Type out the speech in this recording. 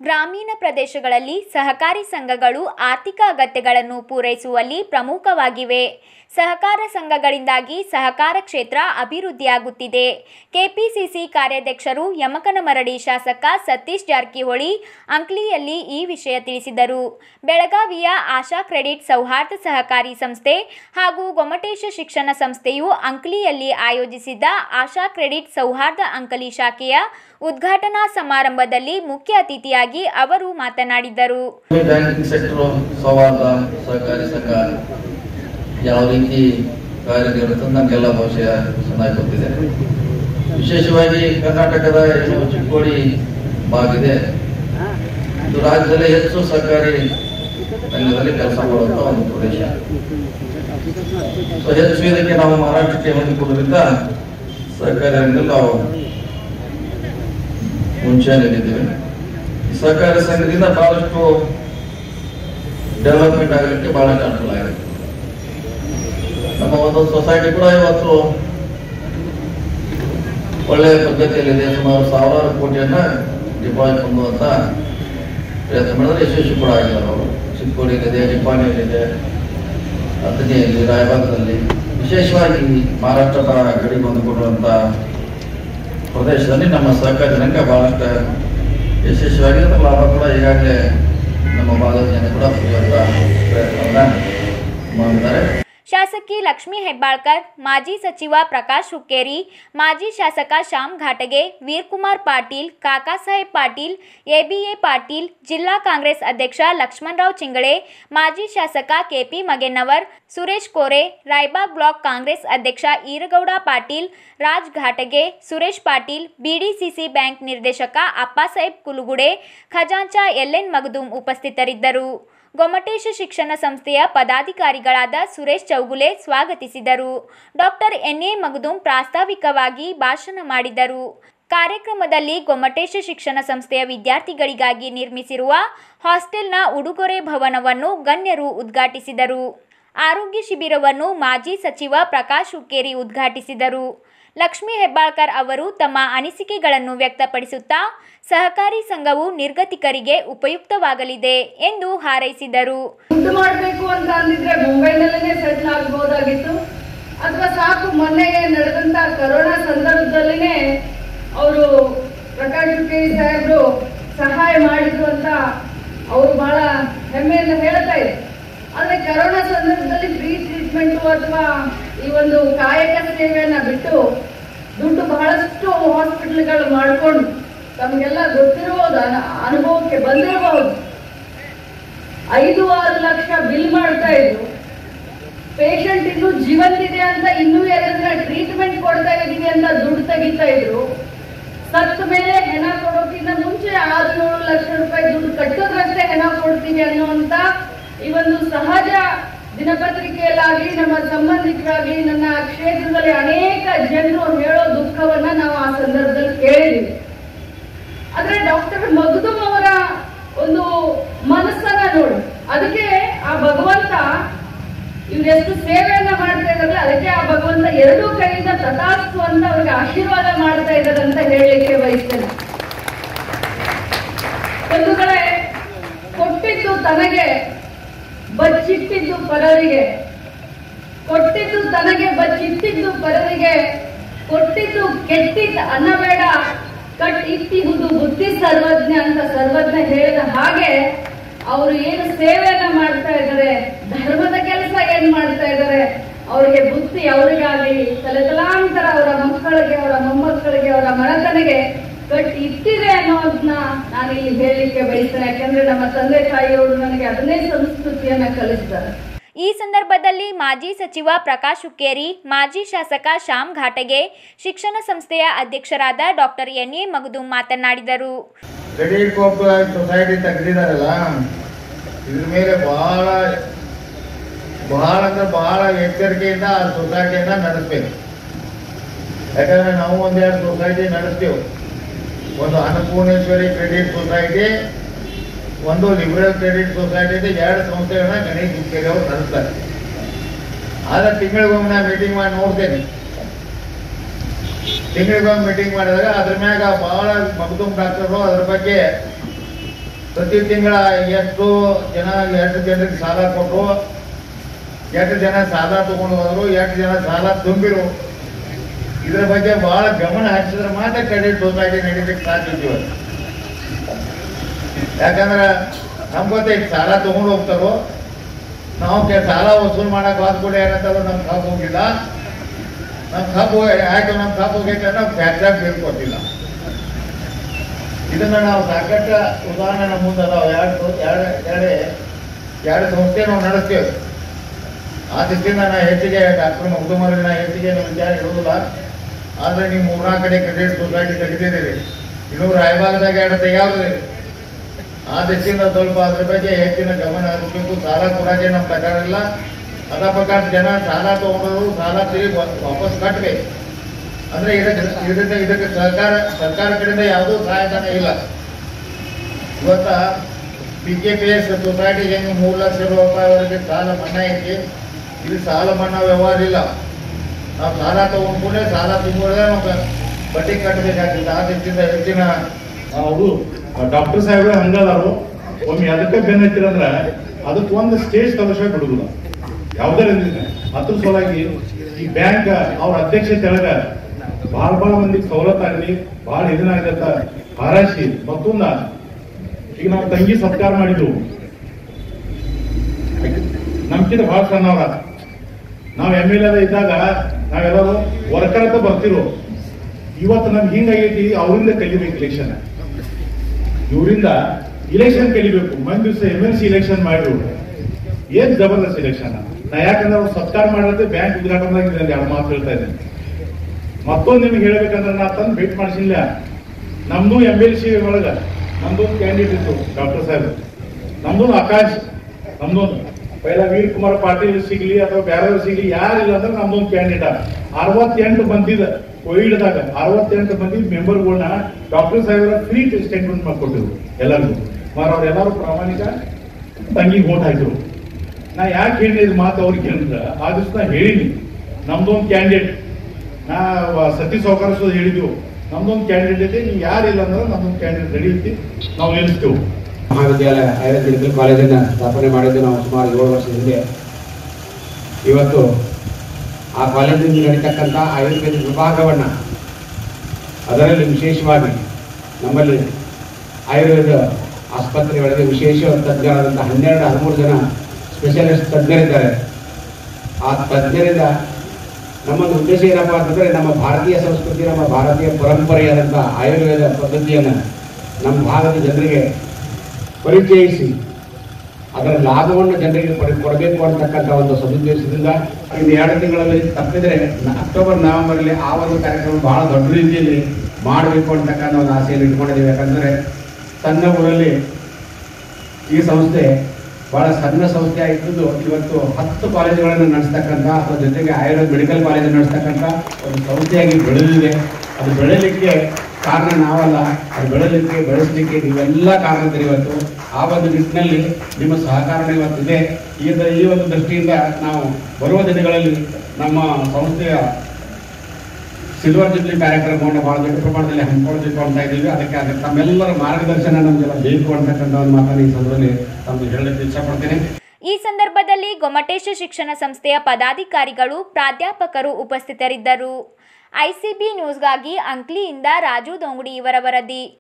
ಗ್ರಾಮೀಣ ಪ್ರದೇಶಗಳಲ್ಲಿ ಸಹಕಾರಿ ಸಂಘಗಳು ಆರ್ಥಿಕ ಅಗತ್ಯಗಳನ್ನು ಪೂರೈಸುವಲ್ಲಿ ಪ್ರಮುಖವಾಗಿವೆ ಸಹಕಾರ ಸಂಘಗಳಿಂದಾಗಿ ಸಹಕಾರ ಕ್ಷೇತ್ರ ಅಭಿವೃದ್ಧಿಯಾಗುತ್ತಿದೆ ಕೆಪಿಸಿಸಿ ಕಾರ್ಯಾಧ್ಯಕ್ಷರು ಯಮಕನಮರಡಿ ಶಾಸಕ ಸತೀಶ್ ಜಾರಕಿಹೊಳಿ ಅಂಕ್ಲಿಯಲ್ಲಿ ಈ ವಿಷಯ ತಿಳಿಸಿದರು ಬೆಳಗಾವಿಯ ಆಶಾ ಕ್ರೆಡಿಟ್ ಸೌಹಾರ್ದ ಸಹಕಾರಿ ಸಂಸ್ಥೆ ಹಾಗೂ ಗೊಮಟೇಶ ಶಿಕ್ಷಣ ಸಂಸ್ಥೆಯು ಅಂಕ್ಲಿಯಲ್ಲಿ ಆಯೋಜಿಸಿದ್ದ ಆಶಾ ಕ್ರೆಡಿಟ್ ಸೌಹಾರ್ದ ಅಂಕಲಿ ಶಾಖೆಯ ಉದ್ಘಾಟನಾ ಸಮಾರಂಭದಲ್ಲಿ ಮುಖ್ಯ ಅತಿಥಿಯಾಗಿ ಅವರು ಮಾತನಾಡಿದರು ಬ್ಯಾಂಕಿಂಗ್ ಸೆಕ್ಟರ್ ಸೌಹಾರ್ದ ಸಹಕಾರಿ ಸಂಘ ಯಾವ ರೀತಿ ಕಾರ್ಯನಿರ್ವಹಿಸುತ್ತೆ ನಮಗೆಲ್ಲ ಬಹುಶಃ ಚೆನ್ನಾಗಿ ಗೊತ್ತಿದೆ ವಿಶೇಷವಾಗಿ ಕರ್ನಾಟಕದ ಏನು ಚಿಕ್ಕೋಡಿ ಭಾಗ ಇದು ರಾಜ್ಯದಲ್ಲಿ ಹೆಚ್ಚು ಸಹಕಾರಿ ರಂಗದಲ್ಲಿ ಕೆಲಸ ಮಾಡುವಂತ ಒಂದು ಪ್ರದೇಶ ಸೊ ಹೆಚ್ಚು ಇದಕ್ಕೆ ನಾವು ಮಹಾರಾಷ್ಟ್ರಕ್ಕೆ ಹೊಂದಿಕೊಳ್ಳೋದ್ರಿಂದ ಸಹಕಾರಿ ರಂಗದಲ್ಲಿ ನಾವು ಮುಂಚೂಣಿಯಲ್ಲಿದ್ದೇವೆ ಈ ಸಹಕಾರಿ ಸಂಘದಿಂದ ಬಹಳಷ್ಟು ಡೆವಲಪ್ಮೆಂಟ್ ಆಗಲಿಕ್ಕೆ ಬಹಳಷ್ಟು ಅನುಕೂಲ ಆಗುತ್ತೆ ನಮ್ಮ ಒಂದು ಸೊಸೈಟಿ ಕೂಡ ಇವತ್ತು ಒಳ್ಳೆಯ ಪದ್ಧತಿಯಲ್ಲಿದೆ ಸುಮಾರು ಸಾವಿರಾರು ಕೋಟಿಯನ್ನ ಡಿಪಾಸಿಟ್ ಹೊಂದುವಂತ ಪ್ರಯತ್ನ ಮಾಡಿದ್ರೆ ಯಶಸ್ವಿ ಕೂಡ ಆಗಿಲ್ಲ ಅವರು ಚಿಕ್ಕೋಡಿಯಲ್ಲಿದೆ ನಿಪ್ಪಾಣಿಯಲ್ಲಿದೆ ಅಥಣಿಯಲ್ಲಿ ರಾಯಬಾಗದಲ್ಲಿ ವಿಶೇಷವಾಗಿ ಮಹಾರಾಷ್ಟ್ರ ಗಡಿ ಹೊಂದಿಕೊಳ್ಳುವಂತ ಪ್ರದೇಶದಲ್ಲಿ ನಮ್ಮ ಸಹಕಾರಿ ರಂಗ ಬಹಳಷ್ಟು ಯಶಸ್ವಿಯಾಗಿದೆ ಮತ್ತು ಲಾಭ ಕೂಡ ಈಗಾಗಲೇ ನಮ್ಮ ಭಾಗದ ಜನ ಕೂಡ ಪಡೆಯುವಂತ ಪ್ರಯತ್ನವನ್ನ ಮಾಡಿದ್ದಾರೆ ಶಾಸಕಿ ಲಕ್ಷ್ಮೀ ಹೆಬ್ಬಾಳ್ಕರ್ ಮಾಜಿ ಸಚಿವ ಪ್ರಕಾಶ್ ಹುಕ್ಕೇರಿ ಮಾಜಿ ಶಾಸಕ ಶ್ಯಾಮ್ ಘಾಟಗೆ ವೀರ್ಕುಮಾರ್ ಪಾಟೀಲ್ ಕಾಕಾಸಾಹೇಬ್ ಪಾಟೀಲ್ ಎಬಿಎ ಪಾಟೀಲ್ ಜಿಲ್ಲಾ ಕಾಂಗ್ರೆಸ್ ಅಧ್ಯಕ್ಷ ಲಕ್ಷ್ಮಣರಾವ್ ಚಿಂಗಳೆ ಮಾಜಿ ಶಾಸಕ ಕೆಪಿ ಮಗೆನ್ನವರ್ ಸುರೇಶ್ ಕೋರೆ ರಾಯಬಾಗ್ ಬ್ಲಾಕ್ ಕಾಂಗ್ರೆಸ್ ಅಧ್ಯಕ್ಷ ಈರಗೌಡ ಪಾಟೀಲ್ ರಾಜ್ ಘಾಟಗೆ ಸುರೇಶ್ ಪಾಟೀಲ್ ಬಿಡಿಸಿಸಿ ಬ್ಯಾಂಕ್ ನಿರ್ದೇಶಕ ಅಪ್ಪಾಸಾಹೇಬ್ ಕುಲುಗುಡೆ ಖಜಾಂಚ ಎಲ್ಎನ್ ಮಗದೂಮ್ ಉಪಸ್ಥಿತರಿದ್ದರು ಗೊಮಟೇಶ ಶಿಕ್ಷಣ ಸಂಸ್ಥೆಯ ಪದಾಧಿಕಾರಿಗಳಾದ ಸುರೇಶ್ ಚೌಗುಲೆ ಸ್ವಾಗತಿಸಿದರು ಡಾಕ್ಟರ್ ಎನ್ ಎ ಮಗದೂಮ್ ಪ್ರಾಸ್ತಾವಿಕವಾಗಿ ಭಾಷಣ ಮಾಡಿದರು ಕಾರ್ಯಕ್ರಮದಲ್ಲಿ ಗೊಮಟೇಶ ಶಿಕ್ಷಣ ಸಂಸ್ಥೆಯ ವಿದ್ಯಾರ್ಥಿಗಳಿಗಾಗಿ ನಿರ್ಮಿಸಿರುವ ಹಾಸ್ಟೆಲ್ನ ಉಡುಗೊರೆ ಭವನವನ್ನು ಗಣ್ಯರು ಉದ್ಘಾಟಿಸಿದರು ಆರೋಗ್ಯ ಶಿಬಿರವನ್ನು ಮಾಜಿ ಸಚಿವ ಪ್ರಕಾಶ್ ಹುಕ್ಕೇರಿ ಉದ್ಘಾಟಿಸಿದರು ಲಕ್ಷ್ಮೀ ಹೆಬ್ಬಾಳ್ಕರ್ ಅವರು ತಮ್ಮ ಅನಿಸಿಕೆಗಳನ್ನು ವ್ಯಕ್ತಪಡಿಸುತ್ತಾ ಸಹಕಾರಿ ಸಂಘವು ನಿರ್ಗತಿಕರಿಗೆ ಉಪಯುಕ್ತವಾಗಲಿದೆ ಎಂದು ಹಾರೈಸಿದರು ದುಡ್ಡು ಮಾಡಬೇಕು ಅಂತ ಅಂದಿದ್ರೆ ಮುಂಬೈನಲ್ಲೇ ಸೆಟ್ಲ್ ಆಗ್ಬೋದಾಗಿತ್ತು ಅಥವಾ ಸಾಕು ಮೊನ್ನೆ ನಡೆದಂತ ಕರೋನಾ ಸಂದರ್ಭದಲ್ಲಿನೇ ಅವರು ಪ್ರಕಾಶ್ ಹುಕ್ಕೇರಿ ಸಾಹೇಬ್ರು ಸಹಾಯ ಮಾಡಿದ್ರು ಅಂತ ಅವರು ಬಹಳ ಹೆಮ್ಮೆಯಿಂದ ಹೇಳ್ತಾ ಇದೆ ಆದ್ರೆ ಕರೋನಾ ಸಂದರ್ಭದಲ್ಲಿ ಫ್ರೀ ಟ್ರೀಟ್ಮೆಂಟ್ ಅಥವಾ ಈ ಒಂದು ಕಾಯಕ ಸೇವೆಯನ್ನ ಬಿಟ್ಟು ದುಡ್ಡು ಬಹಳಷ್ಟು ಹಾಸ್ಪಿಟಲ್ಗಳು ಮಾಡ್ಕೊಂಡು ತಮಗೆಲ್ಲ ಗೊತ್ತಿರಬಹುದು ಅನ- ಅನುಭವಕ್ಕೆ ಬಂದಿರಬಹುದು ಐದು ಆರು ಲಕ್ಷ ಬಿಲ್ ಮಾಡ್ತಾ ಇದ್ರು ಪೇಷಂಟ್ ಇನ್ನು ಜೀವಂತಿದೆ ಅಂತ ಇನ್ನೂ ಎರಡರ ಟ್ರೀಟ್ಮೆಂಟ್ ಕೊಡ್ತಾ ಇದೀವಿ ಅಂತ ದುಡ್ಡು ತೆಗಿತಾ ಇದ್ರು ಸತ್ತ ಮೇಲೆ ಹೆಣ ಕೊಡೋಕ್ಕಿಂತ ಮುಂಚೆ ಆರು ಏಳು ಲಕ್ಷ ರೂಪಾಯಿ ದುಡ್ಡು ಕಟ್ಟೋದ್ರಷ್ಟೇ ಹೆಣ ಕೊಡ್ತೀವಿ ಅನ್ನುವಂತ ಈ ಒಂದು ಸಹಜ ದಿನಪತ್ರಿಕೆಯಲ್ಲಾಗ್ಲಿ ನಮ್ಮ ಸಂಬಂಧಿಕರಾಗ್ಲಿ ನನ್ನ ಕ್ಷೇತ್ರದಲ್ಲಿ ಅನೇಕ ಜನರು ಹೇಳೋ ದುಃಖವನ್ನ ನಾವು ಆ ಸಂದರ್ಭದಲ್ಲಿ ಕೇಳಿದ್ವಿ ಆದ್ರೆ ಡಾಕ್ಟರ್ ಮಗದುಮ್ ಅವರ ಒಂದು ಮನಸ್ಸನ್ನ ನೋಡಿ ಅದಕ್ಕೆ ಆ ಭಗವಂತ ಇವ್ರೆಷ್ಟು ಸೇವೆಯನ್ನ ಮಾಡ್ತಾ ಇದಾರಲ್ಲ ಅದಕ್ಕೆ ಆ ಭಗವಂತ ಎರಡೂ ಕೈಯಿಂದ ತಥಾಸ್ತು ಅಂತ ಅವ್ರಿಗೆ ಆಶೀರ್ವಾದ ಮಾಡ್ತಾ ಇದ್ದಾರೆ ಅಂತ ಹೇಳಲಿಕ್ಕೆ ಬಯಸ್ತೇನೆ ಒಂದು ಕಡೆ ಕೊಟ್ಟಿದ್ದು ತನಗೆ ಬಚ್ಚಿಟ್ಟಿದ್ದು ಪರರಿಗೆ ಕೊಟ್ಟಿದ್ದು ತನಗೆ ಬಚ್ಚಿಟ್ಟಿದ್ದು ಪರರಿಗೆ ಕೊಟ್ಟಿದ್ದು ಕೆಟ್ಟಿದ್ದ ಅನ್ನ ಬೇಡ ಕಟ್ ಇತ್ತಿಹುದು ಬುದ್ಧಿ ಸರ್ವಜ್ಞ ಅಂತ ಸರ್ವಜ್ಞ ಹೇಳಿದ ಹಾಗೆ ಅವರು ಏನು ಸೇವೆಯನ್ನ ಮಾಡ್ತಾ ಇದ್ದಾರೆ ಧರ್ಮದ ಕೆಲಸ ಏನ್ ಮಾಡ್ತಾ ಇದ್ದಾರೆ ಅವರಿಗೆ ಬುದ್ಧಿ ಅವರಿಗಾಗಲಿ ತಲೆತಲಾಂತರ ಅವರ ಮಕ್ಕಳಿಗೆ ಅವರ ಮೊಮ್ಮಕ್ಕಳಿಗೆ ಅವರ ಮನೆತನೆಗೆ ಕಟ್ಟಿ ಇಟ್ಟಿದೆ ಅನ್ನೋದನ್ನ ನಾನು ಇಲ್ಲಿ ಹೇಳಲಿಕ್ಕೆ ಬಯಸ್ತೇನೆ ಯಾಕಂದ್ರೆ ನಮ್ಮ ತಂದೆ ತಾಯಿಯವರು ನನಗೆ ಅದನ್ನೇ ಸಂಸ್ಕೃತಿಯನ್ನ ಕಲಿಸ್ತಾರೆ ಈ ಸಂದರ್ಭದಲ್ಲಿ ಮಾಜಿ ಸಚಿವ ಪ್ರಕಾಶ್ ಹುಕ್ಕೇರಿ ಮಾಜಿ ಶಾಸಕ ಶ್ಯಾಮ್ ಘಾಟಗೆ ಶಿಕ್ಷಣ ಸಂಸ್ಥೆಯ ಅಧ್ಯಕ್ಷರಾದ ಡಾಕ್ಟರ್ ಎನ್ ಎ ಮಗದೂಮ್ ಮಾತನಾಡಿದರು ಕ್ರೆಡಿಟ್ ಕೋಆಪರೇಟಿವ್ ಸೊಸೈಟಿ ತೆಗೆದಿದ್ದಾರಲ್ಲ ಇದ್ರ ಮೇಲೆ ಬಹಳ ಬಹಳ ಅಂದ್ರೆ ಬಹಳ ಎಚ್ಚರಿಕೆಯಿಂದ ಆ ಸೊಸೈಟಿಯನ್ನ ನಡೆಸ್ಬೇಕು ಯಾಕಂದ್ರೆ ನಾವು ಒಂದೆರಡು ಸೊಸೈಟಿ ನಡೆಸ್ತೀವಿ ಒಂದು ಅನ್ನಪೂರ್ಣೇಶ್ವರಿ ಕ್ರೆಡಿಟ್ ಸೊಸೈಟಿ ಒಂದು ಲಿಬರಲ್ ಕ್ರೆಡಿಟ್ ಸೊಸೈಟಿ ಅಂತ ಎರಡು ಸಂಸ್ಥೆಗಳನ್ನ ಗಣೇಶ್ ಹುಕ್ಕೇರಿ ಅವರು ನಡೆಸ್ತಾರೆ ಆದ್ರೆ ತಿಂಗಳಿಗೊಮ್ಮೆ ನಾ ಮೀಟಿಂಗ್ ಮಾಡಿ ನೋಡ್ತೇನೆ ತಿಂಗಳಿಗೊಮ್ಮೆ ಮೀಟಿಂಗ್ ಮಾಡಿದಾಗ ಅದ್ರ ಮ್ಯಾಗ ಬಹಳ ಮಗದುಮ್ ಡಾಕ್ಟರು ಅದ್ರ ಬಗ್ಗೆ ಪ್ರತಿ ತಿಂಗಳ ಎಷ್ಟು ಜನ ಎಷ್ಟು ಜನರಿಗೆ ಸಾಲ ಕೊಟ್ಟರು ಎಷ್ಟು ಜನ ಸಾಲ ತಗೊಂಡು ಹೋದ್ರು ಎಷ್ಟು ಜನ ಸಾಲ ತುಂಬಿರು ಇದ್ರ ಬಗ್ಗೆ ಬಹಳ ಗಮನ ಹರಿಸಿದ್ರೆ ಮಾತ್ರ ಕ್ರೆಡಿಟ್ ಸೊಸೈಟಿ ನಡೀಲಿಕ್ಕೆ ಸಾಧ್ಯ ಇವತ್ತು ಯಾಕಂದ್ರೆ ನಮ್ಗೆ ಗೊತ್ತೈತಿ ಸಾಲ ತಗೊಂಡು ಹೋಗ್ತಾರೋ ನಾವು ಕೆ- ಸಾಲ ವಸೂಲು ಮಾಡಕ್ ಹೋದ ಕೂಡ ಏನಂತಾರೋ ನಮ್ ಕಾಪ್ ಹೋಗಿಲ್ಲ ನಮ್ ಕಾಪ್ ಯಾಕೆ ನಮ್ ಕಾಪ್ ಹೋಗೈತೆ ಅಂದ್ರೆ ನಾವು ಫ್ಯಾಕ್ಟ್ರಾಗ ಬಿಲ್ ಕೊಟ್ಟಿಲ್ಲ ಇದನ್ನ ನಾವು ಸಾಕಷ್ಟು ಉದಾಹರಣೆ ನಮ್ಮ ಮುಂದೆ ಅದಾವ ಎರಡು ಎರಡು ಎರಡು ಎರಡು ಸಂಸ್ಥೆ ನಾವು ನಡೆಸ್ತೇವೆ ಆ ದೃಷ್ಟಿಯಿಂದ ನಾ ಹೆಚ್ಚಿಗೆ ಡಾಕ್ಟರ್ ಮಗ್ದುಮರಿಗೆ ನಾ ಹೆಚ್ಚಿಗೆ ನಮ್ಮ ವಿಚಾರ ಇಡುವುದಿಲ್ಲ ಆದ್ರೆ ನೀವು ಮೂರ್ನಾಲ್ಕು ಕಡೆ ಕ್ರೆಡಿಟ್ ಸೊಸೈಟಿ ತೆಗೆದಿದ್ದೀರಿ ಇನ್ನೂ ರಾಯಬಾಗದಾಗ ಎರಡು ತೆಗೆಯಾವ್ರಿ ಆ ದೃಷ್ಟಿಯಿಂದ ಸ್ವಲ್ಪ ಅದ್ರ ಬಗ್ಗೆ ಹೆಚ್ಚಿನ ಗಮನ ಹರಿಸಬೇಕು ಸಾಲ ಕೊಡಕ್ಕೆ ನಮ್ಮ ಪ್ರಕಾರ ಇಲ್ಲ ಅದ ಪ್ರಕಾರ ಜನ ಸಾಲ ತಗೊಂಡವರು ಸಾಲ ತಿರುಗಿ ವಾ- ವಾಪಸ್ ಕಟ್ಟಬೇಕು ಅಂದ್ರೆ ಇದಕ್ಕೆ ಇದಕ್ಕೆ ಇದಕ್ಕೆ ಸರ್ಕಾರ ಸರ್ಕಾರ ಕಡೆಯಿಂದ ಯಾವುದೂ ಸಹಾಯಧನ ಇಲ್ಲ ಇವತ್ತ B K P S society ಹೆಂಗೆ ಮೂರು ಲಕ್ಷ ರೂಪಾಯಿವರೆಗೆ ಸಾಲ ಮನ್ನಾ ಐತಿ ಇದು ಸಾಲ ಮನ್ನಾ ವ್ಯವಹಾರ ಇಲ್ಲ ನಾವು ಸಾಲ ತಗೊಂಡ್ಕೊಂಡೆ ಸಾಲ ತುಂಬಿದ್ರೆ ನಾವು ಬಡ್ಡಿ ಕಟ್ಟಬೇಕಾಗ್ತದೆ ಆ ದೃಷ್ಟಿಯಿಂದ ಹೆಚ್ಚಿನ ಅವರು ಡಾಕ್ಟರ್ ಸಾಹೇಬ್ರೆ ಹಂಗದಾರು ಒಮ್ಮೆ ಅದಕ್ಕೆ ಬೆನ್ನ ಹತ್ತಿರಂದ್ರ ಅದಕ್ಕೆ ಒಂದು ಸ್ಟೇಜ್ ತಲುಷ ಬಿಡುದಿಲ್ಲ ಯಾವುದೇ ರೀತಿಯಿಂದ ಅದ್ರ ಸಲುವಾಗಿ ಈ ಬ್ಯಾಂಕ್ ಅವ್ರ ಅಧ್ಯಕ್ಷತೆ ಒಳಗ ಭಾಳ ಭಾಳ ಮಂದಿಗೆ ಸವಲತ್ತು ಆಗಲಿ ಭಾಳ ಇದನ್ನಾಗಲಿ ಅಂತ ಹಾರೈಸಿ ಮತ್ತೊಂದ ಈಗ ನಾವು ತಂಗಿ ಸತ್ಕಾರ ಮಾಡಿದ್ವು ನಮ್ಕಿಂತ ಭಾಳ ಸಣ್ಣವ್ರ ನಾವು ಎಮ್ ಎಲ್ ಎ ಇದ್ದಾಗ ನಾವೆಲ್ಲರೂ ವರ್ಕರ್ ಅಂತ ಬರ್ತಿರೋ ಇವತ್ತು ನಮ್ಗೆ ಹಿಂಗಾಗೈತಿ ಅವರಿಂದ ಕಲಿಬೇಕು ಇಲೆಕ್ಷನ್ ಇವರಿಂದ ಇಲೆಕ್ಷನ್ ಕಲಿಬೇಕು ಮಂದ್ ದಿವಸ ಎಮ್ ಎಲ್ ಸಿ ಇಲೆಕ್ಷನ್ ಮಾಡಿರು ಏನ್ ಜಬರ್ದಸ್ತ್ ಇಲೆಕ್ಷನ್ ನಾ ಯಾಕಂದ್ರೆ ಅವ್ರು ಸತ್ಕಾರ ಮಾಡಿದ್ರೆ ಬ್ಯಾಂಕ್ ಉದ್ಘಾಟನೆದಾಗ ಇದರಲ್ಲಿ ಎರಡು ಮಾತು ಹೇಳ್ತಾ ಇದ್ದೇನೆ ಮತ್ತೊಂದು ನಿಮ್ಗೆ ಹೇಳ್ಬೇಕಂದ್ರೆ ನಾ ತಂದು ಭೇಟಿ ಮಾಡಿಸಿಲ್ಲ ನಮ್ದು ಎಮ್ ಎಲ್ ಸಿ ಒಳಗ ನಮ್ದೊಂದು ಕ್ಯಾಂಡಿಡೇಟ್ ಇತ್ತು ಡಾಕ್ಟರ್ ಸಾಹೇಬ್ ನಮ್ದೊಂದು ಆಕಾಶ್ ನಮ್ದೊಂದು ಪೈಲ ವೀರ್ ಕುಮಾರ್ ಪಾಟೀಲ್ ಸಿಗ್ಲಿ ಅಥವಾ ಬೇರೆಯವ್ರು ಸಿಗ್ಲಿ ಯಾರಿಲ್ಲ ಅಂದ್ರೆ ನಮ್ದೊಂದು ಕ್ಯಾಂಡಿಡೇಟ್ ಅರವತ್ತೆಂಟು ಮಂದಿದ ಕೋವಿಡ್ದಾಗ ಅರವತ್ತೆಂಟು ಮಂದಿ ಮೆಂಬರ್ಗಳನ್ನ ಡಾಕ್ಟರ್ ಸಾಹೇಬ್ರ ಫ್ರೀ ಸ್ಟೇಟ್ಮೆಂಟ್ ಮಾಡ್ಕೊಟ್ಟಿದ್ರು ಎಲ್ಲರಿಗೂ ಮಾರ ಅವ್ರೆಲ್ಲರೂ ಪ್ರಾಮಾಣಿಕ ತಂಗಿಗೆ ಓಟ್ ಹಾಕಿದ್ರು ನಾ ಯಾಕೆ ಹೇಳಿದ ಮಾತು ಅವ್ರಿಗೆ ಅಂದ್ರೆ ಆ ದಿವಸ ನಾ ಹೇಳಿನಿ ನಮ್ದೊಂದು ಕ್ಯಾಂಡಿಡೇಟ್ ನಾ ವ- ಸತೀಶ್ ಸಾವುಕಾರ ಸಹ ಹೇಳಿದ್ವು ನಮ್ದೊಂದು ಕ್ಯಾಂಡಿಡೇಟ್ ಐತಿ ನೀವು ಯಾರಿಲ್ಲ ಅಂದ್ರೆ ನಮ್ದೊಂದು ಕ್ಯಾಂಡಿಡೇಟ್ ರೆಡಿ ಐತಿ ನಾವು ನಿಲ್ಲಿಸ್ತೇವೆ ಮಹಾವಿದ್ಯಾಲಯ ಆಯುರ್ವೇದ ಮೆಡಿಕಲ್ ಕಾಲೇಜನ್ನು ಸ್ಥಾಪನೆ ಮಾಡಿದ್ದು ನಾವು ಸುಮಾರು ಏಳು ವರ್ಷದ ಹಿಂದೆ ಇವತ್ತು ಆ ಕಾಲೇಜಿನಲ್ಲಿ ನಡೀತಕ್ಕಂಥ ಆಯುರ್ವೇದ ವಿಭಾಗವನ್ನು ಅದರಲ್ಲಿ ವಿಶೇಷವಾಗಿ ನಮ್ಮಲ್ಲಿ ಆಯುರ್ವೇದ ಆಸ್ಪತ್ರೆಯೊಳಗೆ ವಿಶೇಷ ತಜ್ಞರಾದಂಥ ಹನ್ನೆರಡು ಹದಿಮೂರು ಜನ ಸ್ಪೆಷಲಿಸ್ಟ್ ತಜ್ಞರಿದ್ದಾರೆ ಆ ತಜ್ಞರಿಂದ ನಮ್ಮೊಂದು ಉದ್ದೇಶ ಏನಪ್ಪ ಅಂತಂದರೆ ನಮ್ಮ ಭಾರತೀಯ ಸಂಸ್ಕೃತಿ ನಮ್ಮ ಭಾರತೀಯ ಪರಂಪರೆಯಾದಂಥ ಆಯುರ್ವೇದ ಪದ್ಧತಿಯನ್ನು ನಮ್ಮ ಭಾಗದ ಜನರಿಗೆ ಪರಿಚಯಿಸಿ ಅದರ ಲಾಭವನ್ನು ಜನರಿಗೆ ಪಡೆ ಕೊಡಬೇಕು ಅಂತಕ್ಕಂಥ ಒಂದು ಸದುದ್ದೇಶದಿಂದ ಇನ್ನು ಎರಡು ತಿಂಗಳಲ್ಲಿ ತಪ್ಪಿದರೆ ನ- ಅಕ್ಟೋಬರ್ ನವೆಂಬರಲ್ಲಿ ಆ ಒಂದು ಕಾರ್ಯಕ್ರಮ ಬಹಳ ದೊಡ್ಡ ರೀತಿಯಲ್ಲಿ ಮಾಡಬೇಕು ಅಂತಕ್ಕಂಥ ಒಂದು ಆಸೆಯನ್ನು ಇಟ್ಕೊಂಡಿದ್ದೀವಿ ಯಾಕಂದರೆ ಸಣ್ಣ ಊರಲ್ಲಿ ಈ ಸಂಸ್ಥೆ ಬಹಳ ಸಣ್ಣ ಸಂಸ್ಥೆ ಆಗಿದ್ದು ಇವತ್ತು ಹತ್ತು ಕಾಲೇಜುಗಳನ್ನು ನಡೆಸ್ತಕ್ಕಂಥ ಅಥವಾ ಜೊತೆಗೆ ಆಯುರ್ವೇದ ಮೆಡಿಕಲ್ ಕಾಲೇಜ್ ನಡೆಸ್ತಕ್ಕಂಥ ಒಂದು ಸಂಸ್ಥೆಯಾಗಿ ಬೆಳೆದಿದೆ ಅದು ಬೆಳೆಯಲಿಕ್ಕೆ ಕಾರಣ ನಾವಲ್ಲ ಅದು ಬೆಳೆಯಲಿಕ್ಕೆ ಬೆಳೆಸಲಿಕ್ಕೆ ನೀವೆಲ್ಲ ಕಾರಣದಲ್ಲಿ ಇವತ್ತು ಆ ಒಂದು ನಿಟ್ಟಿನಲ್ಲಿ ನಿಮ್ಮ ಸಹಕಾರ ಇವತ್ತಿದೆ ಈ ಈ ಒಂದು ದೃಷ್ಟಿಯಿಂದ ನಾವು ಬರುವ ದಿನಗಳಲ್ಲಿ ನಮ್ಮ ಸಂಸ್ಥೆಯ ಸಿಲ್ವರ್ ಜುಬ್ಲಿ ಕಾರ್ಯಕ್ರಮವನ್ನು ಬಹಳ ದೊಡ್ಡ ಪ್ರಮಾಣದಲ್ಲಿ ಹಮ್ಮಿಕೊಳ್ಬೇಕು ಅಂತ ಇದ್ದೀವಿ ಅದಕ್ಕೆ ಅದಕ್ಕೆ ತಮ್ಮೆಲ್ಲರ ಮಾರ್ಗದರ್ಶನ ನಮಗೆಲ್ಲ ಬೇಕು ಅಂತಕ್ಕಂಥ ಒಂದು ಮಾತನ್ನು ಈ ಸಂದರ್ಭದಲ್ಲಿ ತಮಗೆ ಹೇಳಲಿಕ್ಕೆ ಇಷ್ಟಪಡ್ತೇನೆ ಈ ಸಂದರ್ಭದಲ್ಲಿ ಗೊಮಟೇಶ ಶಿಕ್ಷಣ ಸಂಸ್ಥೆಯ ಪದಾಧಿಕಾರಿಗಳು ಪ್ರಾಧ್ಯಾಪಕರು ಉಪಸ್ಥಿತರಿದ್ದರು ಐಸಿಬಿ ನ್ಯೂಸ್ಗಾಗಿ ಅಂಕ್ಲಿಯಿಂದ ರಾಜು ದೊಂಗುಡಿ ಇವರ ವರದಿ